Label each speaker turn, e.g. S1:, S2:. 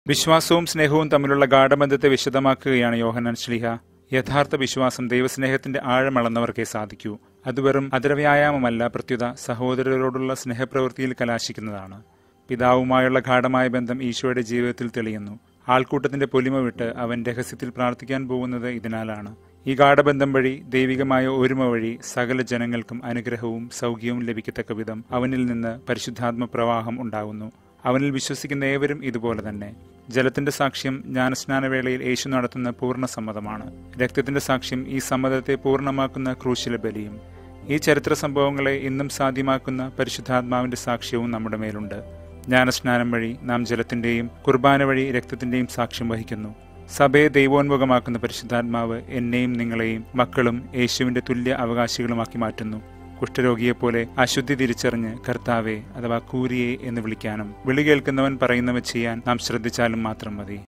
S1: വിശ്വാസവും സ്നേഹവും തമ്മിലുള്ള ഗാഠബന്ധത്തെ വിശദമാക്കുകയാണ് യോഹന്നാൻ ശ്ലീഹ യഥാർത്ഥ വിശ്വാസം ദൈവസ്നേഹത്തിന്റെ ആഴമളന്നവർക്കേ സാധിക്കൂ അത് വെറും അതരവ്യായാമമല്ല പ്രത്യുത സഹോദരരോടുള്ള സ്നേഹപ്രവൃത്തിയിൽ കലാശിക്കുന്നതാണ് പിതാവുമായുള്ള ഗാഠമായ ബന്ധം ഈശോയുടെ ജീവിതത്തിൽ തെളിയുന്നു ആൾക്കൂട്ടത്തിന്റെ പൊലിമ വിട്ട് അവൻ രഹസ്യത്തിൽ പ്രാർത്ഥിക്കാൻ പോകുന്നത് ഇതിനാലാണ് ഈ ഗാഠബന്ധം വഴി ദൈവികമായ ഒരുമ വഴി സകല ജനങ്ങൾക്കും അനുഗ്രഹവും സൗഖ്യവും ലഭിക്കത്തക്ക വിധം അവനിൽ നിന്ന് പരിശുദ്ധാത്മ പ്രവാഹം ഉണ്ടാകുന്നു അവനിൽ വിശ്വസിക്കുന്ന ഏവരും ഇതുപോലെ തന്നെ ജലത്തിന്റെ സാക്ഷ്യം ജ്ഞാനസ്നാനവേളയിൽ യേശു നടത്തുന്ന പൂർണ്ണ സമ്മതമാണ് രക്തത്തിന്റെ സാക്ഷ്യം ഈ സമ്മതത്തെ പൂർണ്ണമാക്കുന്ന ക്രൂശില ബലിയും ഈ ചരിത്ര സംഭവങ്ങളെ ഇന്നും സാധ്യമാക്കുന്ന പരിശുദ്ധാത്മാവിന്റെ സാക്ഷ്യവും നമ്മുടെ മേലുണ്ട് ജ്ഞാനസ്നാനം വഴി നാം ജലത്തിന്റെയും കുർബാന വഴി രക്തത്തിന്റെയും സാക്ഷ്യം വഹിക്കുന്നു സഭയെ ദൈവോന്മുഖമാക്കുന്ന പരിശുദ്ധാത്മാവ് എന്നെയും നിങ്ങളെയും മക്കളും യേശുവിന്റെ തുല്യ അവകാശികളുമാക്കി മാറ്റുന്നു കുഷ്ഠരോഗിയെപ്പോലെ അശുദ്ധി തിരിച്ചറിഞ്ഞ് കർത്താവെ അഥവാ കൂരിയെ എന്ന് വിളിക്കാനും വിളി കേൾക്കുന്നവൻ പറയുന്നവ ചെയ്യാൻ നാം ശ്രദ്ധിച്ചാലും മാത്രം മതി